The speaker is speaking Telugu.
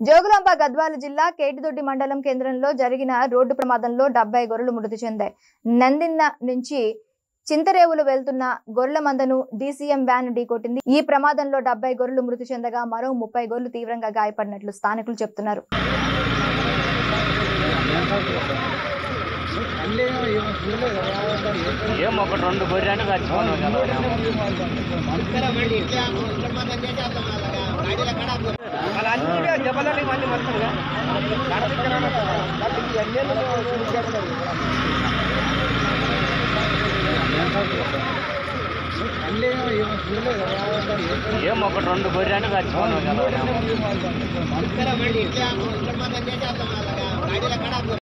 జోగులాంబ గద్వాల జిల్లా కేటిదొడ్డి మండలం కేంద్రంలో జరిగిన రోడ్డు ప్రమాదంలో డెబ్బై గొర్రెలు మృతి చెందాయి నందిన్న నుంచి చింతరేవులు వెళ్తున్న గొర్రెల మందను డీసీఎం వ్యాన్ ఢీకొట్టింది ఈ ప్రమాదంలో డెబ్బై గొర్రెలు మృతి చెందగా మరో ముప్పై గొర్రెలు తీవ్రంగా గాయపడినట్లు స్థానికులు చెప్తున్నారు ఏం ఒకటి రెండు గొర్రె అంటే చచ్చిపోను కదా ఏం ఒకటి రెండు గొర్రె అంటే చచ్చిపోను కదా